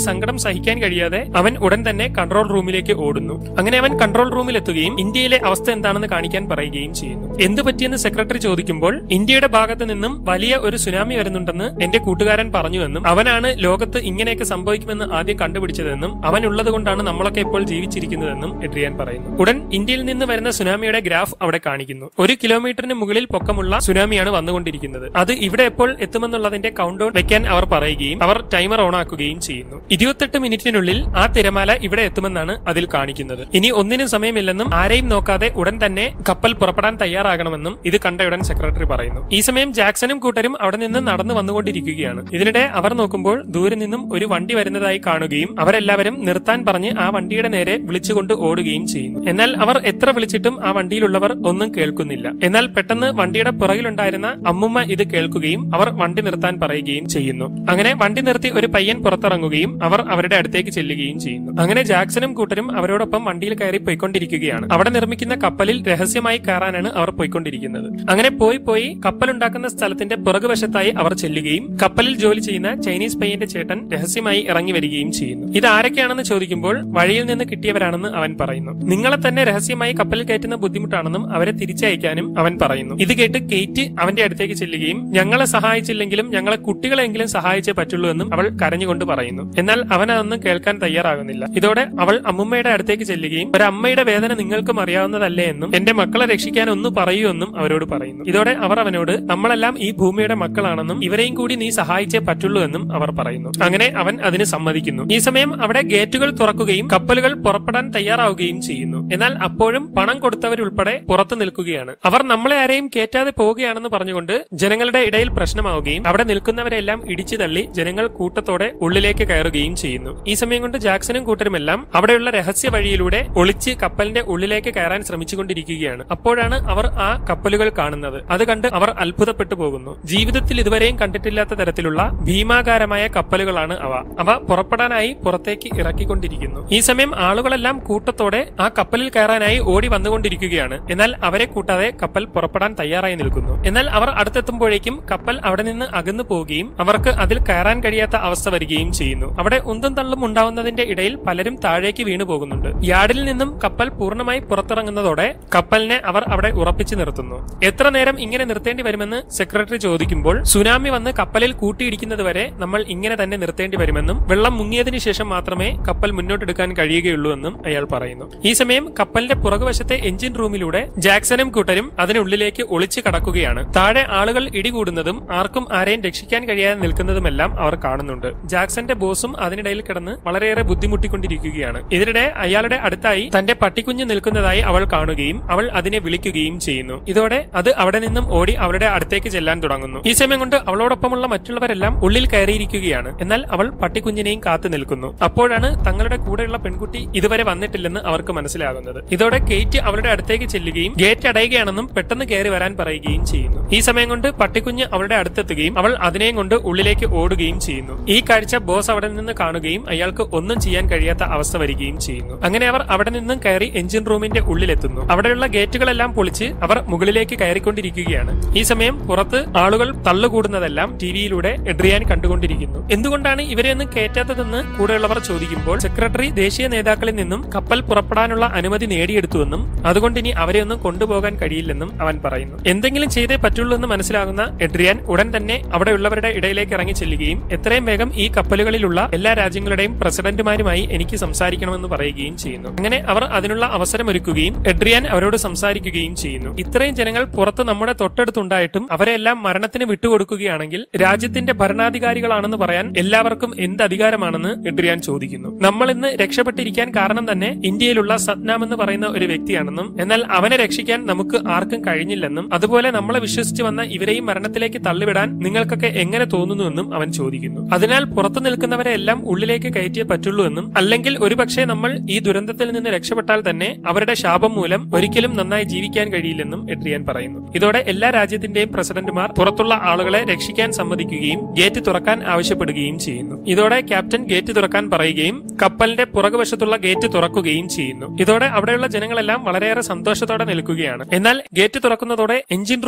സങ്കടം സഹിക്കാൻ കഴിയാതെ അവൻ ഉടൻ തന്നെ കൺട്രോൾ റൂമിലേക്ക് ഓടുന്നു അങ്ങനെ അവൻ കൺട്രോൾ റൂമിൽ എത്തുകയും ഇന്ത്യയിലെ അവസ്ഥ എന്താണെന്ന് കാണിക്കാൻ പറയുകയും ചെയ്യുന്നു എന്ത് പറ്റിയെന്ന് സെക്രട്ടറി ചോദിക്കുമ്പോൾ ഇന്ത്യയുടെ ഭാഗത്ത് നിന്നും വലിയ ഒരു സുനാമി വരുന്നുണ്ടെന്ന് എന്റെ കൂട്ടുകാരൻ പറഞ്ഞുവെന്നും അവനാണ് ലോകത്ത് ഇങ്ങനെയൊക്കെ സംഭവിക്കുമെന്ന് ആദ്യം കണ്ടുപിടിച്ചതെന്നും അവൻ ഉള്ളത് കൊണ്ടാണ് നമ്മളൊക്കെ ഇപ്പോൾ ജീവിച്ചിരിക്കുന്നതെന്നും എഡ്രിയാൻ പറയുന്നു ഉടൻ ഇന്ത്യയിൽ നിന്ന് വരുന്ന സുനാമിയുടെ ഗ്രാഫ് അവിടെ കാണിക്കുന്നു ഒരു കിലോമീറ്ററിന് മുകളിൽ പൊക്കമുള്ള സുനാമിയാണ് വന്നുകൊണ്ടിരിക്കുന്നത് അത് ഇവിടെ എപ്പോൾ എത്തുമെന്നുള്ളതിന്റെ കൗണ്ട് ഡൗൺ വെക്കാൻ അവർ പറയുകയും അവർ ടൈമർ ഓൺ ആക്കുകയും ചെയ്യുന്നു ഇരുപത്തെട്ട് മിനിറ്റിനുള്ളിൽ ആ തിരമാല ഇവിടെ എത്തുമെന്നാണ് അതിൽ കാണിക്കുന്നത് ഇനി ഒന്നിനും സമയമില്ലെന്നും ആരെയും നോക്കാതെ ഉടൻ തന്നെ കപ്പൽ പുറപ്പെടാൻ തയ്യാറാകണമെന്നും ഇത് കണ്ടയുടൻ സെക്രട്ടറി പറയുന്നു ഈ സമയം ജാക്സണും കൂട്ടരും അവിടെ നിന്ന് നടന്നു വന്നുകൊണ്ടിരിക്കുകയാണ് ഇതിനിടെ അവർ നോക്കുമ്പോൾ ദൂരെ നിന്നും ഒരു വണ്ടി വരുന്നതായി കാണുകയും അവരെല്ലാവരും നിർത്താൻ പറഞ്ഞ് ആ വണ്ടിയുടെ നേരെ വിളിച്ചുകൊണ്ട് ഓടുകയും ചെയ്യുന്നു എന്നാൽ അവർ എത്ര വിളിച്ചിട്ടും ആ വണ്ടിയിലുള്ളവർ ഒന്നും കേൾക്കുന്നില്ല എന്നാൽ പെട്ടെന്ന് വണ്ടിയുടെ പുറകിലുണ്ടായിരുന്ന അമ്മുമ്മ ഇത് കേൾക്കുകയും അവർ വണ്ടി നിർത്താൻ പറയുകയും ചെയ്യുന്നു അങ്ങനെ വണ്ടി നിർത്തി ഒരു പയ്യൻ പുറത്തിറങ്ങുകയും അവർ അവരുടെ അടുത്തേക്ക് ചെല്ലുകയും ചെയ്യുന്നു അങ്ങനെ ജാക്സണും കൂട്ടരും അവരോടൊപ്പം വണ്ടിയിൽ കയറി പോയിക്കൊണ്ടിരിക്കുകയാണ് അവിടെ നിർമ്മിക്കുന്ന കപ്പലിൽ രഹസ്യമായി കയറാനാണ് അവർ പോയിക്കൊണ്ടിരിക്കുന്നത് അങ്ങനെ പോയി പോയി കപ്പലുണ്ടാക്കുന്ന സ്ഥലത്തിന്റെ പുറകുവശത്തായി അവർ ചെല്ലുകയും കപ്പലിൽ ജോലി ചെയ്യുന്ന ചൈനീസ് പയ്യന്റെ ചേട്ടൻ രഹസ്യമായി ഇറങ്ങി വരികയും ചെയ്യുന്നു ഇത് ആരൊക്കെയാണെന്ന് ചോദിക്കുമ്പോൾ വഴിയിൽ നിന്ന് കിട്ടിയവരാണെന്ന് അവൻ പറയുന്നു നിങ്ങളെ തന്നെ രഹസ്യമായി കപ്പലിൽ കയറ്റുന്ന ബുദ്ധിമുട്ടാണെന്നും അവരെ തിരിച്ചയക്കാനും അവൻ പറയുന്നു ഇത് കേട്ട് കേറ്റ് അവന്റെ അടുത്തേക്ക് ചെല്ലുകയും ഞങ്ങളെ സഹായിച്ചില്ലെങ്കിലും ഞങ്ങളെ കുട്ടികളെങ്കിലും സഹായിച്ചേ പറ്റുള്ളൂ എന്നും അവൾ കരഞ്ഞുകൊണ്ട് പറയുന്നു എന്നാൽ അവൻ അതൊന്നും കേൾക്കാൻ തയ്യാറാകുന്നില്ല ഇതോടെ അവൾ അമ്മുമ്മയുടെ അടുത്തേക്ക് ചെല്ലുകയും ഒരു അമ്മയുടെ വേദന നിങ്ങൾക്കും അറിയാവുന്നതല്ലേ എന്നും എന്റെ മക്കളെ രക്ഷിക്കാൻ ഒന്ന് പറയൂ എന്നും അവരോട് പറയുന്നു ഇതോടെ അവർ അവനോട് നമ്മളെല്ലാം ഈ ഭൂമിയുടെ മക്കളാണെന്നും ഇവരെയും കൂടി നീ സഹായിച്ചേ പറ്റുള്ളൂ എന്നും അവർ പറയുന്നു അങ്ങനെ അവൻ അതിന് സമ്മതിക്കുന്നു ഈ സമയം അവിടെ ഗേറ്റുകൾ തുറക്കുകയും കപ്പലുകൾ പുറപ്പെടാൻ തയ്യാറാവുകയും ചെയ്യുന്നു എന്നാൽ അപ്പോഴും പണം കൊടുത്തവരുൾപ്പെടെ പുറത്തു നിൽക്കുകയാണ് അവർ നമ്മളെ ആരെയും കേറ്റാതെ പോവുകയാണെന്ന് പറഞ്ഞുകൊണ്ട് ജനങ്ങളുടെ ഇടയിൽ പ്രശ്നമാവുകയും അവിടെ നിൽക്കുന്നവരെല്ലാം ഇടിച്ചു തള്ളി ജനങ്ങൾ കൂട്ടത്തോടെ ഉള്ളിലേക്ക് കയറുകയും ചെയ്യുന്നു ഈ സമയം കൊണ്ട് ജാക്സണും കൂട്ടരുമെല്ലാം അവിടെയുള്ള രഹസ്യ വഴിയിലൂടെ ഒളിച്ച് കപ്പലിന്റെ ഉള്ളിലേക്ക് കയറാൻ ശ്രമിച്ചുകൊണ്ടിരിക്കുകയാണ് അപ്പോഴാണ് അവർ ആ കപ്പലുകൾ കാണുന്നത് അത് കണ്ട് അവർ അത്ഭുതപ്പെട്ടു പോകുന്നു ജീവിതത്തിൽ ഇതുവരെയും കണ്ടിട്ടില്ലാത്ത തരത്തിലുള്ള ഭീമാകാരമായ കപ്പലുകളാണ് അവ അവ പുറപ്പെടാനായി പുറത്തേക്ക് ഇറക്കിക്കൊണ്ടിരിക്കുന്നു ഈ സമയം ആളുകളെല്ലാം കൂട്ടത്തോടെ ആ കപ്പലിൽ കയറാനായി ഓടി വന്നുകൊണ്ടിരിക്കുകയാണ് എന്നാൽ അവരെ കൂട്ടാതെ കപ്പൽ പുറപ്പെടാൻ തയ്യാറായി നിൽക്കുന്നു എന്നാൽ അവർ അടുത്തെത്തുമ്പോഴേക്കും കപ്പൽ അവിടെ നിന്ന് അകന്നു പോവുകയും അവർക്ക് അതിൽ കയറാൻ കഴിയാത്ത അവസ്ഥ വരികയും ചെയ്യുന്നു അവിടെ ഉന്തും തള്ളും ഉണ്ടാവുന്നതിന്റെ ഇടയിൽ പലരും താഴേക്ക് വീണു പോകുന്നുണ്ട് യാർഡിൽ നിന്നും കപ്പൽ പൂർണ്ണമായി പുറത്തിറങ്ങുന്നതോടെ കപ്പലിനെ അവർ അവിടെ ഉറപ്പിച്ചു നിർത്തുന്നു എത്ര നേരം ഇങ്ങനെ നിർത്തേണ്ടി വരുമെന്ന് സെക്രട്ടറി ചോദിക്കുമ്പോൾ സുനാമി വന്ന് കപ്പലിൽ കൂട്ടിയിടിക്കുന്നത് വരെ നമ്മൾ ഇങ്ങനെ തന്നെ നിർത്തേണ്ടി വരുമെന്നും വെള്ളം മുങ്ങിയതിനു ശേഷം മാത്രമേ കപ്പൽ മുന്നോട്ടെടുക്കാൻ കഴിയുകയുള്ളൂ എന്നും അയാൾ പറയുന്നു ഈ സമയം കപ്പലിന്റെ പുറകുവശത്തെ എഞ്ചിൻ റൂമിലൂടെ ജാക്സണും കൂട്ടരും അതിനുള്ളിലേക്ക് ഒളിച്ചു കടക്കുകയാണ് താഴെ ആളുകൾ ഇടികൂടുന്നതും ആർക്കും ആരെയും രക്ഷിക്കാൻ കഴിയാതെ നിൽക്കുന്നതുമെല്ലാം അവർ കാണുന്നുണ്ട് ജാക്സന്റെ ബോസും അതിനിടയിൽ കിടന്ന് വളരെയേറെ ബുദ്ധിമുട്ടിക്കൊണ്ടിരിക്കുകയാണ് ഇതിനിടെ അയാളുടെ അടുത്തായി തന്റെ പട്ടിക്കുഞ്ഞ് നിൽക്കുന്നതായി അവൾ കാണുകയും അവൾ അതിനെ വിളിക്കുകയും ചെയ്യുന്നു ഇതോടെ അത് അവിടെ നിന്നും ഓടി അവളുടെ അടുത്തേക്ക് ചെല്ലാൻ തുടങ്ങുന്നു ഈ സമയം കൊണ്ട് അവളോടൊപ്പമുള്ള മറ്റുള്ളവരെല്ലാം ഉള്ളിൽ കയറിയിരിക്കുകയാണ് എന്നാൽ അവൾ പട്ടിക്കുഞ്ഞിനെയും കാത്തു നിൽക്കുന്നു അപ്പോഴാണ് തങ്ങളുടെ കൂടെയുള്ള പെൺകുട്ടി ഇതുവരെ വന്നിട്ടില്ലെന്ന് അവർക്ക് മനസ്സിലാകുന്നത് ഇതോടെ കേറ്റ് അവളുടെ അടുത്തേക്ക് ചെല്ലുകയും ഗേറ്റ് അടയുകയാണെന്നും പെട്ടെന്ന് കയറി വരാൻ പറയുകയും ചെയ്യുന്നു ഈ സമയം കൊണ്ട് പട്ടിക്കുഞ്ഞ് അവളുടെ അടുത്തെത്തുകയും അവൾ അതിനെയും കൊണ്ട് ഉള്ളിലേക്ക് ഓടുകയും ചെയ്യുന്നു ഈ കാഴ്ച ബോസ് അവിടെ നിന്ന് കാണുകയും അയാൾക്ക് ഒന്നും ചെയ്യാൻ കഴിയാത്ത അവസ്ഥ വരികയും ചെയ്യുന്നു അങ്ങനെ അവർ അവിടെ നിന്നും കയറി എഞ്ചിൻ റൂമിന്റെ ഉള്ളിലെത്തുന്നു അവിടെയുള്ള ഗേറ്റുകളെല്ലാം പൊളിച്ച് അവർ മുകളിലേക്ക് കയറിക്കൊണ്ടിരിക്കുകയാണ് ഈ സമയം പുറത്ത് ആളുകൾ തള്ളുകൂടുന്നതെല്ലാം ടിവിയിലൂടെ എഡ്രിയാൻ കണ്ടുകൊണ്ടിരിക്കുന്നു എന്തുകൊണ്ടാണ് ഇവരെയൊന്നും കയറ്റാത്തതെന്ന് കൂടെയുള്ളവർ ചോദിക്കുമ്പോൾ സെക്രട്ടറി ദേശീയ നേതാക്കളിൽ നിന്നും കപ്പൽ പുറപ്പെടാനുള്ള അനുമതി നേടിയെടുത്തുവെന്നും അതുകൊണ്ട് ഇനി അവരെയൊന്നും കൊണ്ടുപോകാൻ കഴിയില്ലെന്നും അവൻ പറയുന്നു എന്തെങ്കിലും ചെയ്തേ പറ്റുള്ളൂ എന്ന് മനസ്സിലാകുന്ന എഡ്രിയാൻ ഉടൻ തന്നെ അവിടെയുള്ളവരുടെ ഇടയിലേക്ക് ഇറങ്ങി ചെല്ലുകയും എത്രയും വേഗം ഈ കപ്പലുകളിലുള്ള എല്ലാ രാജ്യങ്ങളുടെയും പ്രസിഡന്റുമാരുമായി എനിക്ക് സംസാരിക്കണമെന്ന് പറയുകയും ചെയ്യുന്നു അങ്ങനെ അവർ അതിനുള്ള അവസരമൊരുക്കുകയും എഡ്രിയാൻ അവരോട് സംസാരിക്കുകയും ചെയ്യുന്നു ഇത്രയും ജനങ്ങൾ പുറത്ത് നമ്മുടെ തൊട്ടടുത്തുണ്ടായിട്ടും അവരെല്ലാം മരണത്തിന് വിട്ടുകൊടുക്കുകയാണെങ്കിൽ രാജ്യത്തിന്റെ ഭരണാധികാരികളാണെന്ന് പറയാൻ എല്ലാവർക്കും എന്ത് അധികാരമാണെന്ന് എഡ്രിയാൻ ചോദിക്കുന്നു നമ്മൾ ഇന്ന് രക്ഷപ്പെട്ടിരിക്കാൻ കാരണം തന്നെ ഇന്ത്യയിലുള്ള സത്നാം എന്ന് പറയുന്ന ഒരു വ്യക്തിയാണെന്നും എന്നാൽ അവനെ രക്ഷിക്കാൻ നമുക്ക് ആർക്കും കഴിഞ്ഞില്ലെന്നും അതുപോലെ നമ്മളെ വിശ്വസിച്ച് വന്ന ഇവരെയും മരണത്തിലേക്ക് തള്ളിവിടാൻ നിങ്ങൾക്കൊക്കെ എങ്ങനെ തോന്നുന്നുവെന്നും അവൻ ചോദിക്കുന്നു അതിനാൽ പുറത്തു നിൽക്കുന്നവരെ എല്ലാം ഉള്ളിലേക്ക് കയറ്റിയേ പറ്റുള്ളൂ എന്നും അല്ലെങ്കിൽ ഒരുപക്ഷെ നമ്മൾ ഈ ദുരന്തത്തിൽ നിന്ന് രക്ഷപ്പെട്ടാൽ തന്നെ അവരുടെ ശാപം മൂലം ഒരിക്കലും നന്നായി ജീവിക്കാൻ കഴിയില്ലെന്നും എഡ്രിയാൻ പറയുന്നു ഇതോടെ എല്ലാ രാജ്യത്തിന്റെയും പ്രസിഡന്റുമാർ പുറത്തുള്ള ആളുകളെ രക്ഷിക്കാൻ സമ്മതിക്കുകയും ഗേറ്റ് തുറക്കാൻ ആവശ്യപ്പെടുകയും ചെയ്യുന്നു ഇതോടെ ക്യാപ്റ്റൻ ഗേറ്റ് തുറക്കാൻ പറയുകയും കപ്പലിന്റെ പുറകുവശത്തുള്ള ഗേറ്റ് തുറക്കുകയും ചെയ്യുന്നു ഇതോടെ അവിടെയുള്ള ജനങ്ങളെല്ലാം വളരെയേറെ സന്തോഷത്തോടെ നിൽക്കുകയാണ് എന്നാൽ ഗേറ്റ് തുറക്കുന്നതോടെ എഞ്ചിൻ റൂമിനുള്ളിലെ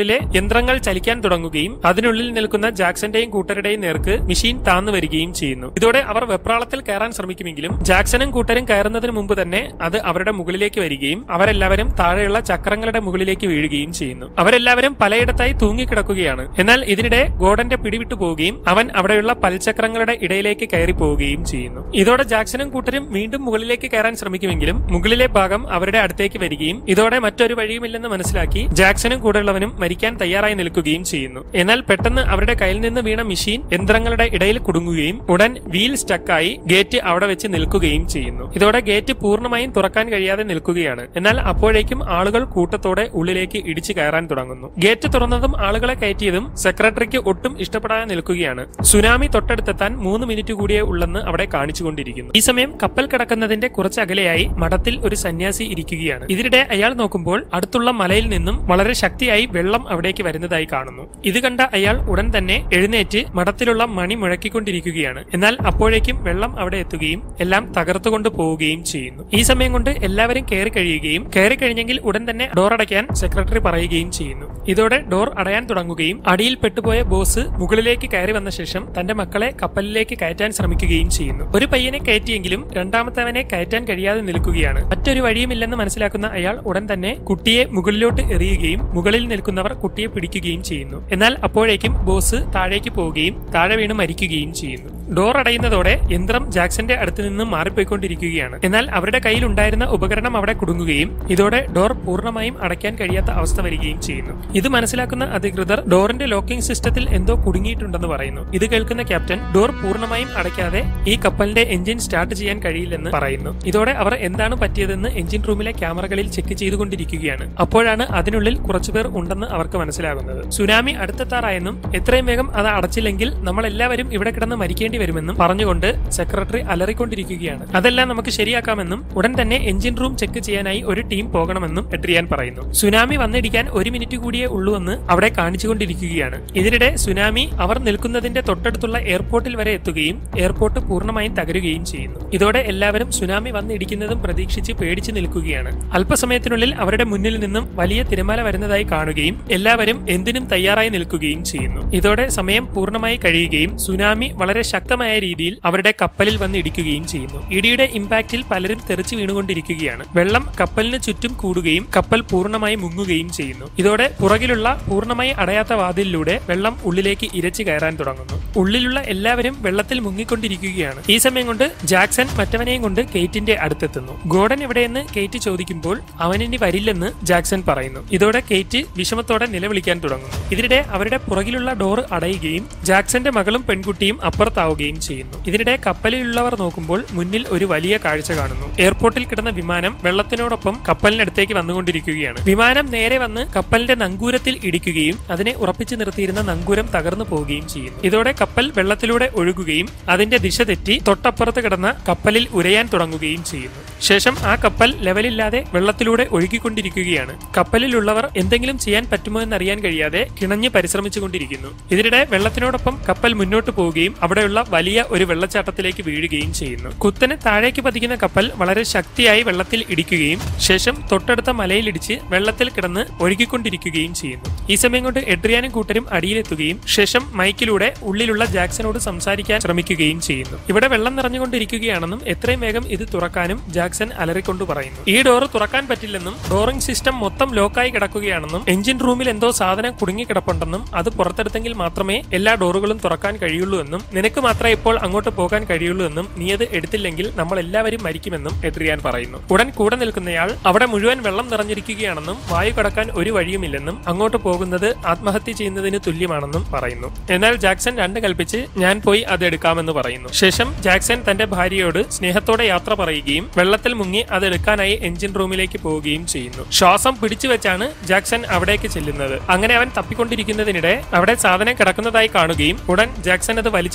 മുകളിലെ യന്ത്രങ്ങൾ ചലിക്കാൻ തുടങ്ങുകയും അതിനുള്ളിൽ നിൽക്കുന്ന ജാക്സന്റെയും കൂട്ടരുടെയും നേർക്ക് മെഷീൻ താന്നു വരികയും ചെയ്യുന്നു ഇതോടെ അവർ വെപ്രാളത്തിൽ കയറാൻ ശ്രമിക്കുമെങ്കിലും ജാക്സണും കൂട്ടരും കയറുന്നതിന് മുമ്പ് തന്നെ അത് അവരുടെ മുകളിലേക്ക് വരികയും അവരെല്ലാവരും താഴെയുള്ള ചക്രങ്ങളുടെ മുകളിലേക്ക് വീഴുകയും ചെയ്യുന്നു അവരെല്ലാവരും പലയിടത്തായി തൂങ്ങിക്കിടക്കുകയാണ് എന്നാൽ ഇതിനിടെ ഗോഡന്റെ പിടിവിട്ടു പോവുകയും അവൻ അവിടെയുള്ള പൽചക്രങ്ങളുടെ ഇടയിലേക്ക് കയറി പോവുകയും ചെയ്യുന്നു ഇതോടെ ജാക്സണും കൂട്ടരും വീണ്ടും മുകളിലേക്ക് കയറാൻ ശ്രമിക്കുമെങ്കിലും മുകളിലെ ഭാഗം അവരുടെ അടുത്തേക്ക് വരികയും ഇതോടെ മറ്റൊരു വഴിയുമില്ലെന്ന് മനസ്സിലാക്കി ജാക്സണും കൂടെയുള്ളവനും മരിക്കാൻ തയ്യാറായി നിൽക്കുകയും ചെയ്യുന്നു എന്നാൽ പെട്ടെന്ന് അവരുടെ കയ്യിൽ നിന്ന് വീണ മെഷീൻ യന്ത്രങ്ങളുടെ ഇടയിൽ കുടുങ്ങുകയും ഉടൻ വീൽ സ്റ്റക്കായി ഗേറ്റ് അവിടെ വെച്ച് നിൽക്കുകയും ചെയ്യുന്നു ഇതോടെ ഗേറ്റ് പൂർണ്ണമായും തുറക്കാൻ കഴിയാതെ നിൽക്കുകയാണ് എന്നാൽ അപ്പോഴേക്കും ആളുകൾ കൂട്ടത്തോടെ ഉള്ളിലേക്ക് ഇടിച്ചു കയറാൻ തുടങ്ങുന്നു ഗേറ്റ് തുറന്നതും ആളുകളെ കയറ്റിയതും സെക്രട്ടറിക്ക് ഒട്ടും ഇഷ്ടപ്പെടാതെ നിൽക്കുകയാണ് സുനാമി തൊട്ടടുത്തെത്താൻ മൂന്ന് മിനിറ്റ് കൂടിയേ ഉള്ളെന്ന് അവിടെ കാണിച്ചുകൊണ്ടിരിക്കുന്നു ഈ സമയം കപ്പൽ കിടക്കുന്നതിന്റെ കുറച്ച് അകലെയായി മഠത്തിൽ ഒരു സന്യാസി ഇരിക്കുകയാണ് ഇതിനിടെ അയാൾ നോക്കുമ്പോൾ അടുത്തുള്ള മലയിൽ നിന്നും വളരെ ശക്തിയായി വെള്ളം അവിടേക്ക് വരുന്നതായി കാണുന്നു ഇത് കണ്ട അയാൾ ഉടൻ തന്നെ എഴുന്നേറ്റ് മഠത്തിലുള്ള മണി മുഴക്കിക്കൊണ്ടിരിക്കുകയാണ് എന്നാൽ അപ്പോഴേക്കും വെള്ളം അവിടെ എത്തുകയും എല്ലാം തകർത്തുകൊണ്ട് പോവുകയും ചെയ്യുന്നു ഈ സമയം കൊണ്ട് എല്ലാവരും കയറി കഴിയുകയും കയറി കഴിഞ്ഞെങ്കിൽ ഉടൻ തന്നെ ഡോർ അടയ്ക്കാൻ സെക്രട്ടറി പറയുകയും ചെയ്യുന്നു ഇതോടെ ഡോർ അടയാൻ തുടങ്ങുകയും അടിയിൽ പെട്ടുപോയ ബോസ് മുകളിലേക്ക് കയറി വന്ന ശേഷം തന്റെ മക്കളെ കപ്പലിലേക്ക് കയറ്റാൻ ശ്രമിക്കുകയും ചെയ്യുന്നു ഒരു പയ്യനെ കയറ്റിയെങ്കിലും രണ്ടാമത്തവനെ കയറ്റാൻ കഴിയാതെ നിൽക്കുകയാണ് മറ്റൊരു വഴിയുമില്ലെന്ന് മനസ്സിലാക്കുന്ന അയാൾ ഉടൻ തന്നെ കുട്ടിയെ മുകളിലോട്ട് എറിയുകയും മുകളിൽ നിൽക്കുന്നവർ കുട്ടിയെ പിടിക്കുകയും ചെയ്യുന്നു എന്നാൽ അപ്പോഴേക്കും ബോസ് താഴേക്ക് പോവുകയും താഴെ വീണ് മരിക്കുകയും ചെയ്യുന്നു ഡോർ അടയുന്നതോടെ യന്ത്രം ജാക്സന്റെ അടുത്ത് നിന്ന് മാറിപ്പോയിക്കൊണ്ടിരിക്കുകയാണ് എന്നാൽ അവരുടെ കയ്യിൽ ഉണ്ടായിരുന്ന ഉപകരണം അവിടെ കുടുങ്ങുകയും ഇതോടെ ഡോർ പൂർണ്ണമായും അടയ്ക്കാൻ കഴിയാത്ത അവസ്ഥ വരികയും ചെയ്യുന്നു ഇത് മനസ്സിലാക്കുന്ന അധികൃതർ ഡോറിന്റെ ലോക്കിംഗ് സിസ്റ്റത്തിൽ എന്തോ കുടുങ്ങിയിട്ടുണ്ടെന്ന് പറയുന്നു ഇത് കേൾക്കുന്ന ക്യാപ്റ്റൻ ഡോർ പൂർണ്ണമായും അടയ്ക്കാതെ ഈ കപ്പലിന്റെ എഞ്ചിൻ സ്റ്റാർട്ട് ചെയ്യാൻ കഴിയില്ലെന്ന് പറയുന്നു ഇതോടെ അവർ എന്താണ് പറ്റിയതെന്ന് എഞ്ചിൻ റൂമിലെ ക്യാമറകളിൽ ചെക്ക് ചെയ്തുകൊണ്ടിരിക്കുകയാണ് അപ്പോഴാണ് അതിനുള്ളിൽ കുറച്ചുപേർ ഉണ്ടെന്ന് അവർക്ക് മനസ്സിലാകുന്നത് സുനാമി അടുത്തെത്താറായെന്നും എത്രയും വേഗം അത് അടച്ചില്ലെങ്കിൽ നമ്മൾ എല്ലാവരും ഇവിടെ കിടന്ന് മരിക്കേണ്ടി വരുമെന്നും പറഞ്ഞുകൊണ്ട് സെക്രട്ടറി അലറിക്കൊണ്ടിരിക്കുകയാണ് അതെല്ലാം നമുക്ക് ശരിയാക്കാമെന്നും ഉടൻ തന്നെ എഞ്ചിൻ റൂം ചെക്ക് ചെയ്യാനായി ഒരു ടീം പോകണമെന്നും എട്രിയാൻ പറയുന്നു സുനാമി വന്നിടിക്കാൻ ഒരു മിനിറ്റ് കൂടിയേ ഉള്ളൂ എന്ന് അവിടെ കാണിച്ചുകൊണ്ടിരിക്കുകയാണ് ഇതിനിടെ സുനാമി അവർ നിൽക്കുന്നതിന്റെ തൊട്ടടുത്തുള്ള എയർപോർട്ടിൽ വരെ എത്തുകയും എയർപോർട്ട് പൂർണ്ണമായും തകരുകയും ചെയ്യുന്നു ഇതോടെ എല്ലാവരും സുനാമി വന്നിടിക്കുന്നതും പ്രതീക്ഷിച്ച് പേടിച്ചു നിൽക്കുകയാണ് അല്പസമയത്തിനുള്ളിൽ അവരുടെ മുന്നിൽ നിന്നും വലിയ തിരമാല വരുന്നതായി കാണുകയും എല്ലാവരും എന്തിനും തയ്യാറായി നിൽക്കുകയും ചെയ്യുന്നു ഇതോടെ സമയം പൂർണ്ണമായി കഴിയുകയും സുനാമി വളരെ ശക്തമായ രീതിയിൽ അവരുടെ കപ്പലിൽ വന്ന് ഇടിക്കുകയും ചെയ്യുന്നു ഇടിയുടെ ഇമ്പാക്റ്റിൽ പലരും തെറിച്ചു വീണുകൊണ്ടിരിക്കുകയാണ് വെള്ളം കപ്പലിന് ചുറ്റും കൂടുകയും കപ്പൽ പൂർണ്ണമായി മുങ്ങുകയും ചെയ്യുന്നു ഇതോടെ പുറകിലുള്ള പൂർണ്ണമായി അടയാത്ത വാതിലിലൂടെ വെള്ളം ഉള്ളിലേക്ക് ഇരച്ചു കയറാൻ തുടങ്ങുന്നു ഉള്ളിലുള്ള എല്ലാവരും വെള്ളത്തിൽ മുങ്ങിക്കൊണ്ടിരിക്കുകയാണ് ഈ സമയം കൊണ്ട് ജാക്സൺ മറ്റവനെയും കൊണ്ട് കെയ്റ്റിന്റെ അടുത്തെത്തുന്നു ഗോഡൻ എവിടെയെന്ന് കെയ്റ്റ് ചോദിക്കുമ്പോൾ അവനിനി വരില്ലെന്ന് ജാക്സൺ പറയുന്നു ഇതോടെ കെയ്റ്റ് വിഷമത്തോടെ നിലവിളിക്കാൻ തുടങ്ങുന്നു ഇതിനിടെ അവരുടെ പുറകിലുള്ള ഡോർ അടയുകയും ജാക്സന്റെ മകളും പെൺകുട്ടിയും അപ്പുറത്താവുകയും ചെയ്യുന്നു ഇതിനിടെ കപ്പലിലുള്ളവർ നോക്കുമ്പോൾ മുന്നിൽ ഒരു വലിയ കാഴ്ച കാണുന്നു എയർപോർട്ടിൽ കിടന്ന വിമാനം വെള്ളത്തിനോടൊപ്പം കപ്പലിനടുത്തേക്ക് വന്നുകൊണ്ടിരിക്കുകയാണ് വിമാനം നേരെ വന്ന് കപ്പലിന്റെ നങ്കൂരത്തിൽ ഇടിക്കുകയും അതിനെ ഉറപ്പിച്ചു നിർത്തിയിരുന്ന നങ്കൂരം തകർന്നു പോവുകയും ചെയ്യുന്നു ഇതോടെ കപ്പൽ വെള്ളത്തിലൂടെ ഒഴുകുകയും അതിന്റെ ദിശ തെറ്റി തൊട്ടപ്പുറത്ത് കിടന്ന കപ്പലിൽ ഉരയാൻ തുടങ്ങുകയും ചെയ്യുന്നു ശേഷം ആ കപ്പൽ ലെവലില്ലാതെ വെള്ളത്തിലൂടെ ഒഴുകിക്കൊണ്ടിരിക്കുകയാണ് കപ്പലിലുള്ളവർ എന്തെങ്കിലും ചെയ്യാൻ പറ്റുമോ എന്നറിയാൻ കഴിയാതെ കിണഞ്ഞ് പരിശ്രമിച്ചുകൊണ്ടിരിക്കുന്നു ഇതിനിടെ വെള്ളത്തിനോടൊപ്പം കപ്പൽ മുന്നോട്ട് പോവുകയും അവിടെയുള്ള വലിയ ഒരു വെള്ളച്ചാട്ടത്തിലേക്ക് വീഴുകയും ചെയ്യുന്നു കുത്തനെ താഴേക്ക് പതിക്കുന്ന കപ്പൽ വളരെ ശക്തിയായി വെള്ളത്തിൽ ഇടിക്കുകയും ശേഷം തൊട്ടടുത്ത മലയിൽ ഇടിച്ച് വെള്ളത്തിൽ കിടന്ന് ഒഴുകിക്കൊണ്ടിരിക്കുകയും ചെയ്യുന്നു ഈ സമയം കൊണ്ട് എഡ്രിയാനും കൂട്ടരും അടിയിലെത്തുകയും ശേഷം മൈക്കിലൂടെ ഉള്ളിലുള്ള ജാക്സനോട് സംസാരിക്കാൻ ശ്രമിക്കുകയും ചെയ്യുന്നു ഇവിടെ വെള്ളം നിറഞ്ഞുകൊണ്ടിരിക്കുകയാണെന്നും എത്രയും വേഗം ഇത് തുറക്കാനും ജാക്സൺ അലറിക്കൊണ്ട് പറയുന്നു ഈ ഡോറ് തുറക്കാൻ പറ്റില്ലെന്നും ഡോറിംഗ് സിസ്റ്റം മൊത്തം ലോക്കായി കിടക്കുകയാണെന്നും എഞ്ചിൻ റൂമിൽ എന്തോ സാധനം കുടുങ്ങി കിടപ്പുണ്ടെന്നും അത് പുറത്തെടുത്തെങ്കിൽ മാത്രമേ എല്ലാ ഡോറുകളും തുറക്കാൻ കഴിയുള്ളൂ എന്നും നിനക്ക് മാത്രമേ ഇപ്പോൾ അങ്ങോട്ട് പോകാൻ കഴിയുള്ളൂ എന്നും നീ അത് എടുത്തില്ലെങ്കിൽ നമ്മൾ എല്ലാവരും മരിക്കുമെന്നും എഡ്രിയാൻ പറയുന്നു ഉടൻ കൂടെ നിൽക്കുന്നയാൾ അവിടെ മുഴുവൻ വെള്ളം നിറഞ്ഞിരിക്കുകയാണെന്നും വായു കടക്കാൻ ഒരു വഴിയുമില്ലെന്നും അങ്ങോട്ട് പോകുന്നത് ആത്മഹത്യ ചെയ്യുന്നതിന് തുല്യമാണെന്നും പറയുന്നു എന്നാൽ ജാക്സൺ രണ്ട് കൽപ്പിച്ച് ഞാൻ പോയി അത് എടുക്കാമെന്ന് പറയുന്നു ശേഷം ജാക്സൺ തന്റെ ഭാര്യയോട് സ്നേഹത്തോടെ യാത്ര പറയുകയും വെള്ളത്തിൽ മുങ്ങി അത് എടുക്കാനായി എഞ്ചിൻ റൂമിലേക്ക് പോവുകയും ചെയ്യുന്നു ശ്വാസം പിടിച്ചു വെച്ചാണ് ജാക്സൺ അവിടേക്ക് ചെല്ലുന്നത് അങ്ങനെ അവൻ തപ്പിക്കൊണ്ടിരിക്കുന്നതിനിടെ അവിടെ സാധനം കിടക്കുന്നതായി കാണുകയും ഉടൻ ജാക്സൺ അത് വലിച്ചു പുറത്തെടുക്കാൻ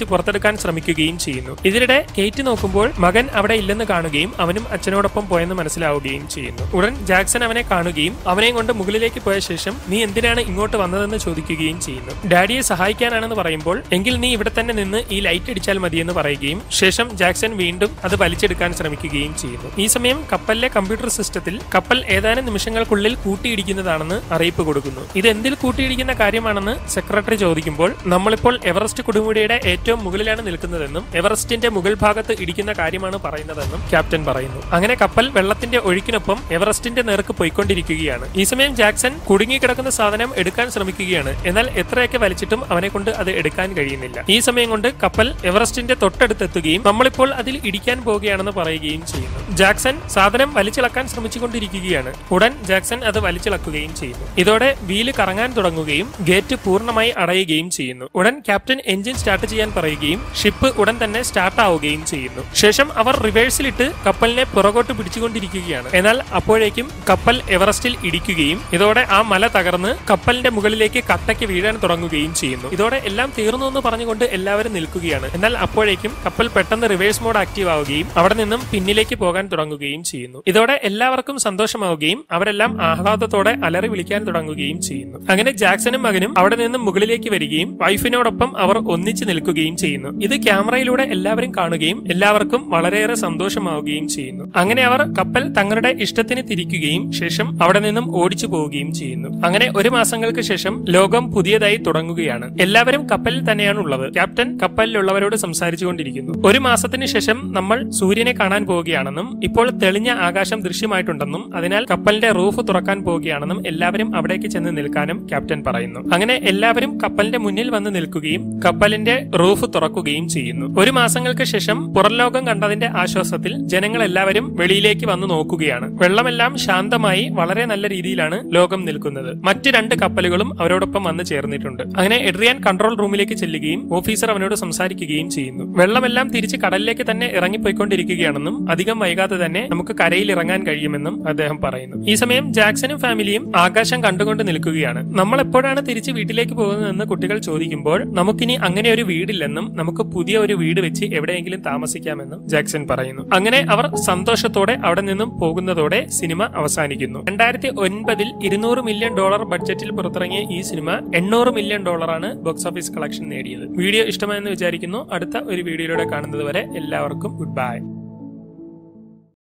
വലിച്ചെടുക്കാൻ ശ്രമിക്കുകയും ചെയ്യുന്നു ഇതിനിടെ കേറ്റ് നോക്കുമ്പോൾ മകൻ അവിടെ ഇല്ലെന്ന് കാണുകയും അവനും അച്ഛനോടൊപ്പം പോയെന്ന് മനസ്സിലാവുകയും ചെയ്യുന്നു ഉടൻ ജാക്സൺ അവനെ കാണുകയും അവനെയും കൊണ്ട് മുകളിലേക്ക് പോയ ശേഷം നീ എന്തിനാണ് ഇങ്ങോട്ട് വന്നതെന്ന് ചോദിക്കുകയും ചെയ്യുന്നു ഡാഡിയെ സഹായിക്കാനാണെന്ന് പറയുമ്പോൾ എങ്കിൽ നീ ഇവിടെ തന്നെ നിന്ന് ഈ ലൈറ്റ് അടിച്ചാൽ മതിയെന്ന് പറയുകയും ശേഷം ജാക്സൺ വീണ്ടും അത് വലിച്ചെടുക്കാൻ ശ്രമിക്കുകയും ചെയ്യുന്നു ഈ സമയം കപ്പലിലെ കമ്പ്യൂട്ടർ സിസ്റ്റത്തിൽ കപ്പൽ ഏതാനും നിമിഷങ്ങൾക്കുള്ളിൽ കൂട്ടിയിടിക്കുന്നതാണെന്ന് അറിയിപ്പ് കൊടുക്കുന്നു ഇത് എന്തിൽ കൂട്ടിയിടിക്കുന്ന കാര്യമാണെന്ന് സെക്രട്ടറി ചോദിക്കുമ്പോൾ നമ്മളിപ്പോൾ എവറസ്റ്റ് കൊടുമുടിയുടെ ഏറ്റവും മുകളിലാണ് നിൽക്കുന്നതെന്നും എവറസ്റ്റിന്റെ മുകൾ ഭാഗത്ത് ഇടിക്കുന്ന കാര്യമാണ് പറയുന്നതെന്നും ക്യാപ്റ്റൻ പറയുന്നു അങ്ങനെ കപ്പൽ വെള്ളത്തിന്റെ ഒഴുക്കിനൊപ്പം എവറസ്റ്റിന്റെ നേർക്ക് പോയിക്കൊണ്ടിരിക്കുകയാണ് ഈ സമയം ജാക്സൺ കുടുങ്ങിക്കിടക്കുന്ന സാധനം എടുക്കാൻ ശ്രമിക്കുകയാണ് എന്നാൽ എത്രയൊക്കെ വലിച്ചിട്ടും അവനെ കൊണ്ട് അത് എടുക്കാൻ കഴിയുന്നില്ല ഈ സമയം കൊണ്ട് കപ്പൽ എവറസ്റ്റിന്റെ തൊട്ടടുത്തെത്തുകയും നമ്മളിപ്പോൾ അതിൽ ഇടിക്കാൻ പോവുകയാണെന്ന് പറയുകയും ചെയ്യുന്നു ജാക്സൺ സാധനം വലിച്ചിളക്കാൻ ശ്രമിച്ചുകൊണ്ടിരിക്കുകയാണ് ഉടൻ ജാക്സൺ അത് വലിച്ചിളക്കുകയും ചെയ്യുന്നു ഇതോടെ വീല് കറങ്ങാൻ തുടങ്ങുകയും ഗേറ്റ് പൂർണ്ണമായി അടയുകയും ചെയ്യുന്നു ഉടൻ ക്യാപ്റ്റൻ എഞ്ചിൻ സ്റ്റാർട്ട് ചെയ്യാൻ പറയുകയും ഷിപ്പ് ഉടൻ തന്നെ സ്റ്റാർട്ട് ആവുകയും ചെയ്യുന്നു ശേഷം അവർ റിവേഴ്സിലിട്ട് കപ്പലിനെ പുറകോട്ട് പിടിച്ചുകൊണ്ടിരിക്കുകയാണ് എന്നാൽ അപ്പോഴേക്കും കപ്പൽ എവറസ്റ്റിൽ ഇടിക്കുകയും ഇതോടെ ആ മല തകർന്ന് കപ്പലിന്റെ മുകളിലേക്ക് കട്ടയ്ക്ക് വീഴാൻ തുടങ്ങുകയും ചെയ്യുന്നു ഇതോടെ എല്ലാം തീർന്നു എന്ന് പറഞ്ഞുകൊണ്ട് എല്ലാവരും നിൽക്കുകയാണ് എന്നാൽ അപ്പോഴേക്കും കപ്പൽ പെട്ടെന്ന് റിവേഴ്സ് മോഡ് ആക്റ്റീവ് ആവുകയും അവിടെ നിന്നും പിന്നിലേക്ക് പോകാൻ തുടങ്ങുകയും ചെയ്യുന്നു ഇതോടെ എല്ലാവർക്കും സന്തോഷമാവുകയും അവരെല്ലാം ആഹ്ലാദത്തോടെ അലറി വിളിക്കാൻ തുടങ്ങുകയും ചെയ്യുന്നു അങ്ങനെ ജാക്സണും മകനും അവിടെ നിന്നും മുകളിലേക്ക് വരികയും വൈഫിനോടൊപ്പം അവർ ഒന്നിച്ചു നിൽക്കുകയും ചെയ്യുന്നു ഇത് ക്യാമറയിലൂടെ എല്ലാവരും കാണുകയും എല്ലാവർക്കും വളരെയേറെ സന്തോഷമാവുകയും ചെയ്യുന്നു അങ്ങനെ അവർ കപ്പൽ തങ്ങളുടെ ഇഷ്ടത്തിന് തിരിക്കുകയും ശേഷം അവിടെ നിന്നും ഓടിച്ചു പോവുകയും ചെയ്യുന്നു അങ്ങനെ ഒരു മാസങ്ങൾക്ക് ശേഷം ലോകം പുതിയതായി തുടങ്ങുകയാണ് എല്ലാവരും കപ്പലിൽ തന്നെയാണ് ഉള്ളത് ക്യാപ്റ്റൻ കപ്പലിലുള്ളവരോട് സംസാരിച്ചുകൊണ്ടിരിക്കുന്നു ഒരു മാസത്തിന് ശേഷം നമ്മൾ സൂര്യനെ കാണാൻ പോവുകയാണെന്നും ഇപ്പോൾ തെളിഞ്ഞ ആകാശം ദൃശ്യമായിട്ടുണ്ടെന്നും അതിനാൽ കപ്പലിന്റെ റൂഫ് തുറക്കാൻ പോവുകയാണെന്നും എല്ലാവരും അവിടേക്ക് ചെന്ന് നിൽക്കാനും ക്യാപ്റ്റൻ പറയുന്നു അങ്ങനെ എല്ലാവരും കപ്പലിന്റെ മുന്നിൽ വന്ന് നിൽക്കുകയും കപ്പലിന്റെ റൂഫ് തുറക്കുകയും ചെയ്യുന്നു ഒരു മാസങ്ങൾക്ക് ശേഷം പുറംലോകം കണ്ടതിന്റെ ആശ്വാസത്തിൽ ജനങ്ങൾ എല്ലാവരും വെളിയിലേക്ക് വന്നു നോക്കുകയാണ് വെള്ളമെല്ലാം ശാന്തമായി വളരെ നല്ല രീതിയിലാണ് ലോകം നിൽക്കുന്നത് മറ്റ് രണ്ട് കപ്പലുകളും അവരോടൊപ്പം വന്ന് ചേർന്നിട്ടുണ്ട് അങ്ങനെ എഡ്രിയാൻ കൺട്രോൾ റൂമിലേക്ക് ചെല്ലുകയും ഓഫീസർ അവനോട് സംസാരിക്കുകയും ചെയ്യുന്നു വെള്ളമെല്ലാം തിരിച്ച് കടലിലേക്ക് തന്നെ ഇറങ്ങിപ്പോയിക്കൊണ്ടിരിക്കുകയാണെന്നും അധികം വൈകാതെ തന്നെ നമുക്ക് കരയിൽ ഇറങ്ങാൻ കഴിയുമെന്നും അദ്ദേഹം പറയുന്നു ഈ സമയം ജാക്സണും ഫാമിലിയും ആകാശം കണ്ടുകൊണ്ട് നിൽക്കുകയാണ് നമ്മൾ എപ്പോഴാണ് തിരിച്ച് വീട്ടിലേക്ക് പോകുന്നതെന്ന് കുട്ടികൾ ചോദിക്കുമ്പോൾ നമുക്കിനി അങ്ങനെ ഒരു വീടില്ലെന്നും നമുക്ക് പുതിയ ഒരു വീട് വെച്ച് എവിടെയെങ്കിലും താമസിക്കാമെന്നും ജാക്സൺ പറയുന്നു അങ്ങനെ അവർ സന്തോഷത്തോടെ അവിടെ നിന്നും പോകുന്നതോടെ സിനിമ അവസാനിക്കുന്നു രണ്ടായിരത്തി ഒൻപതിൽ ഇരുന്നൂറ് മില്യൺ ഡോളർ ബഡ്ജറ്റിൽ പുറത്തിറങ്ങിയ ഈ സിനിമ എണ്ണൂറ് മില്യൺ ഡോളറാണ് ബോക്സ് ഓഫീസ് കളക്ഷൻ നേടിയത് വീഡിയോ ഇഷ്ടമായെന്ന് വിചാരിക്കുന്നു അടുത്ത ഒരു വീഡിയോയിലൂടെ കാണുന്നത് വരെ എല്ലാവർക്കും ഗുഡ് ബൈ